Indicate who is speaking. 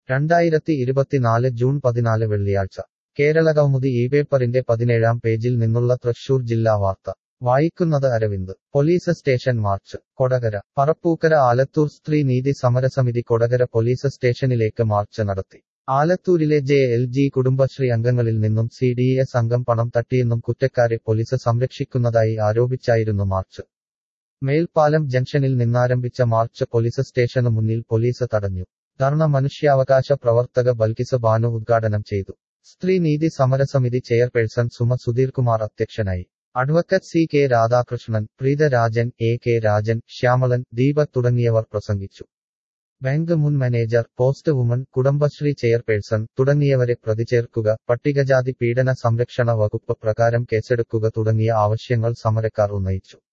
Speaker 1: രണ്ടായിരത്തി ഇരുപത്തിനാല് ജൂൺ പതിനാല് വെള്ളിയാഴ്ച കേരളകൗമുദി ഈ പേപ്പറിന്റെ പതിനേഴാം പേജിൽ നിന്നുള്ള തൃശൂർ ജില്ലാ വാർത്ത വായിക്കുന്നത് Aravind police station march Kodakara Parappukkara Alathur സ്ത്രീ നീതി സമരസമിതി കൊടകര പോലീസ് സ്റ്റേഷനിലേക്ക് മാർച്ച് നടത്തി ആലത്തൂരിലെ ജെ എൽ ജി കുടുംബശ്രീ അംഗങ്ങളിൽ നിന്നും സി ഡി എസ് അംഗം പണം തട്ടിയെന്നും കുറ്റക്കാരെ പോലീസ് സംരക്ഷിക്കുന്നതായി ആരോപിച്ചായിരുന്നു മാർച്ച് മേൽപ്പാലം ജംഗ്ഷനിൽ നിന്നാരംഭിച്ച മാർച്ച് പോലീസ് സ്റ്റേഷനു മുന്നിൽ പോലീസ് തടഞ്ഞു ധർണ മനുഷ്യാവകാശ പ്രവർത്തക ബൽക്കിസ് ബാനു ഉദ്ഘാടനം ചെയ്തു സ്ത്രീ നീതി സമരസമിതി ചെയർപേഴ്സൺ സുമ സുധീർകുമാർ അധ്യക്ഷനായി advocate C K Radhakrishnan Preetharajan A K Rajan Shyamalan Deepak തുടങ്ങിയവർ പ്രസംഗിച്ചു ബാങ്ക് മുൻ manager post woman Kudumbashree chairperson തുടങ്ങിയവരെ പ്രതിചേർക്കുക പട്ടികജാതി പീഡന സംരക്ഷണ വകുപ്പ് പ്രകാരം കേസെടുക്കുക തുടങ്ങിയ ആവശ്യങ്ങൾ സമരക്കാർ ഉന്നയിച്ചു